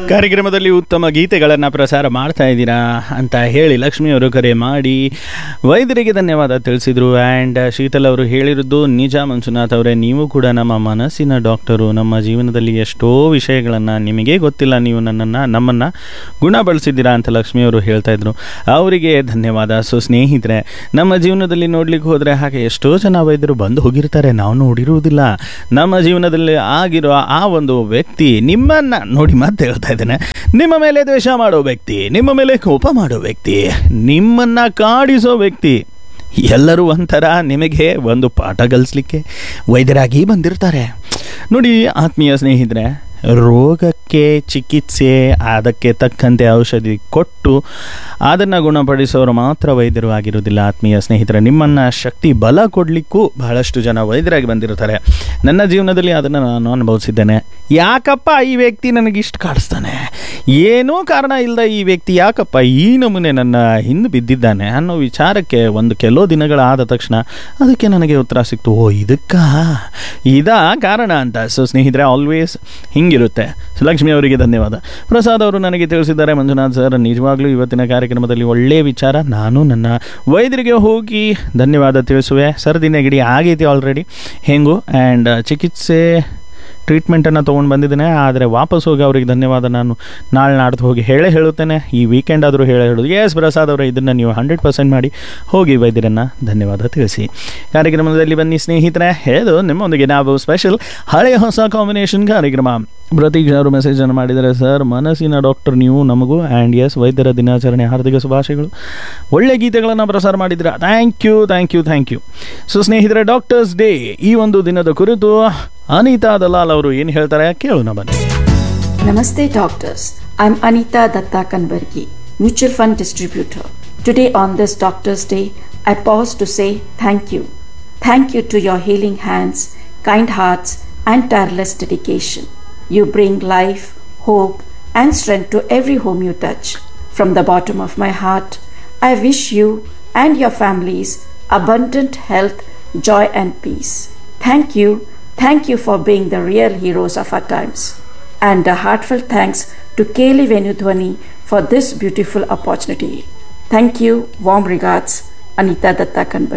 ಕಾರ್ಯಕ್ರಮದಲ್ಲಿ ಉತ್ತಮ ಗೀತೆಗಳನ್ನು ಪ್ರಸಾರ ಮಾಡ್ತಾ ಇದ್ದೀರಾ ಅಂತ ಹೇಳಿ ಲಕ್ಷ್ಮಿ ಅವರು ಕರೆ ಮಾಡಿ ವೈದ್ಯರಿಗೆ ಧನ್ಯವಾದ ತಿಳಿಸಿದ್ರು ಆ್ಯಂಡ್ ಶೀತಲ್ ಅವರು ಹೇಳಿರೋದು ನಿಜ ಮಂಜುನಾಥ್ ಅವರೇ ನೀವು ಕೂಡ ನಮ್ಮ ಮನಸ್ಸಿನ ಡಾಕ್ಟರು ನಮ್ಮ ಜೀವನದಲ್ಲಿ ಎಷ್ಟೋ ವಿಷಯಗಳನ್ನು ನಿಮಗೆ ಗೊತ್ತಿಲ್ಲ ನೀವು ನನ್ನನ್ನು ನಮ್ಮನ್ನು ಗುಣಪಡಿಸಿದ್ದೀರಾ ಅಂತ ಲಕ್ಷ್ಮಿ ಅವರು ಹೇಳ್ತಾ ಇದ್ರು ಅವರಿಗೆ ಧನ್ಯವಾದ ಸೊ ಸ್ನೇಹಿತರೆ ನಮ್ಮ ಜೀವನದಲ್ಲಿ ನೋಡ್ಲಿಕ್ಕೆ ಹೋದರೆ ಹಾಗೆ ಎಷ್ಟೋ ಜನ ವೈದ್ಯರು ಬಂದು ಹೋಗಿರ್ತಾರೆ ನಾವು ನೋಡಿರುವುದಿಲ್ಲ ನಮ್ಮ ಜೀವನದಲ್ಲಿ ಆಗಿರೋ ಆ ಒಂದು ವ್ಯಕ್ತಿ ನಿಮ್ಮನ್ನ ನೋಡಿ ಮತ್ತೆ ಹೇಳ್ತಾ ಇದ್ದೇನೆ ನಿಮ್ಮ ಮೇಲೆ ದ್ವೇಷ ಮಾಡೋ ವ್ಯಕ್ತಿ ನಿಮ್ಮ ಮೇಲೆ ಕೋಪ ಮಾಡೋ ವ್ಯಕ್ತಿ ನಿಮ್ಮನ್ನ ಕಾಡಿಸೋ ವ್ಯಕ್ತಿ ಎಲ್ಲರೂ ಒಂಥರ ನಿಮಗೆ ಒಂದು ಪಾಠ ಕಲಿಸ್ಲಿಕ್ಕೆ ವೈದ್ಯರಾಗಿ ಬಂದಿರ್ತಾರೆ ನೋಡಿ ಆತ್ಮೀಯ ಸ್ನೇಹಿತರೆ ರೋಗಕ್ಕೆ ಚಿಕಿತ್ಸೆ ಅದಕ್ಕೆ ತಕ್ಕಂತೆ ಔಷಧಿ ಕೊಟ್ಟು ಅದನ್ನು ಗುಣಪಡಿಸೋರು ಮಾತ್ರ ವೈದ್ಯರು ಆಗಿರೋದಿಲ್ಲ ಆತ್ಮೀಯ ಸ್ನೇಹಿತರೆ ನಿಮ್ಮನ್ನು ಶಕ್ತಿ ಬಲ ಕೊಡಲಿಕ್ಕೂ ಬಹಳಷ್ಟು ಜನ ವೈದ್ಯರಾಗಿ ಬಂದಿರ್ತಾರೆ ನನ್ನ ಜೀವನದಲ್ಲಿ ಅದನ್ನು ನಾನು ಅನುಭವಿಸಿದ್ದೇನೆ ಯಾಕಪ್ಪ ಈ ವ್ಯಕ್ತಿ ನನಗೆ ಇಷ್ಟು ಕಾಡಿಸ್ತಾನೆ ಏನೂ ಕಾರಣ ಇಲ್ಲದ ಈ ವ್ಯಕ್ತಿ ಯಾಕಪ್ಪ ಈ ನಮೂನೆ ನನ್ನ ಹಿಂದೆ ಬಿದ್ದಿದ್ದಾನೆ ಅನ್ನೋ ವಿಚಾರಕ್ಕೆ ಒಂದು ಕೆಲವು ದಿನಗಳಾದ ತಕ್ಷಣ ಅದಕ್ಕೆ ನನಗೆ ಉತ್ತರ ಸಿಕ್ತು ಓ ಇದಕ್ಕ ಇದಾ ಕಾರಣ ಅಂತ ಸೊ ಸ್ನೇಹಿತರೆ ಆಲ್ವೇಸ್ ಹಿಂಗಿರುತ್ತೆ ಲಕ್ಷ್ಮಿ ಅವರಿಗೆ ಧನ್ಯವಾದ ಪ್ರಸಾದ್ ಅವರು ನನಗೆ ತಿಳಿಸಿದ್ದಾರೆ ಮಂಜುನಾಥ್ ಸರ್ ನಿಜವಾಗ್ಲೂ ಇವತ್ತಿನ ಕಾರ್ಯಕ್ರಮದಲ್ಲಿ ಒಳ್ಳೆಯ ವಿಚಾರ ನಾನು ನನ್ನ ವೈದ್ಯರಿಗೆ ಹೋಗಿ ಧನ್ಯವಾದ ತಿಳಿಸುವೆ ಸರ್ದಿ ನೆಗಡಿ ಆಗೈತಿ ಆಲ್ರೆಡಿ ಹೆಂಗು ಆ್ಯಂಡ್ ಚಿಕಿತ್ಸೆ ಟ್ರೀಟ್ಮೆಂಟನ್ನು ತೊಗೊಂಡು ಬಂದಿದ್ದೇನೆ ಆದರೆ ವಾಪಸ್ ಹೋಗಿ ಅವರಿಗೆ ಧನ್ಯವಾದ ನಾನು ನಾಳೆ ನಾಡ್ದು ಹೋಗಿ ಹೇಳೇ ಹೇಳುತ್ತೇನೆ ಈ ವೀಕೆಂಡ್ ಆದರೂ ಹೇಳೇ ಹೇಳೋದು ಎಸ್ ಪ್ರಸಾದ್ ಅವರೇ ಇದನ್ನು ನೀವು ಹಂಡ್ರೆಡ್ ಪರ್ಸೆಂಟ್ ಮಾಡಿ ಹೋಗಿ ವೈದ್ಯರನ್ನು ಧನ್ಯವಾದ ತಿಳಿಸಿ ಕಾರ್ಯಕ್ರಮದಲ್ಲಿ ಬನ್ನಿ ಸ್ನೇಹಿತರೆ ಹೇಳು ನಿಮ್ಮೊಂದಿಗೆ ನಾವು ಸ್ಪೆಷಲ್ ಹಳೆಯ ಹೊಸ ಕಾಂಬಿನೇಷನ್ ಕಾರ್ಯಕ್ರಮ ಪ್ರತೀಕ್ಷ ಅವರು ಮೆಸೇಜನ್ನು ಮಾಡಿದ್ದಾರೆ ಸರ್ ಮನಸ್ಸಿನ ಡಾಕ್ಟರ್ ನೀವು ನಮಗೂ ಆ್ಯಂಡ್ ಎಸ್ ವೈದ್ಯರ ದಿನಾಚರಣೆ ಹಾರ್ದಿಕ ಶುಭಾಶಯಗಳು ಒಳ್ಳೆ ಗೀತೆಗಳನ್ನು ಪ್ರಸಾರ ಮಾಡಿದ್ದೀರಾ thank you thank you thank you so ಸ್ನೇಹಿತರೆ ಡಾಕ್ಟರ್ಸ್ ಡೇ ಈ ಒಂದು ದಿನದ ಕುರಿತು ಅನಿತಾ ದಲಾಲ್ ಅವರು ಏನು ಹೇಳ್ತಾರೆ ಕೇಳೋಣ ಬನ್ನಿ Namaste, doctors. I'm Anita Datta Kanbargi, mutual fund distributor. Today, on this Doctor's Day, I pause to say thank you. Thank you to your healing hands, kind hearts, and tireless dedication. You bring life, hope, and strength to every home you touch. From the bottom of my heart, I wish you and your families abundant health, joy, and peace. Thank you, thank you for being the real heroes of our times and a heartfelt thanks to Kaylee Venudhwani for this beautiful opportunity. Thank you. Warm regards, Anita Datta Kanbar.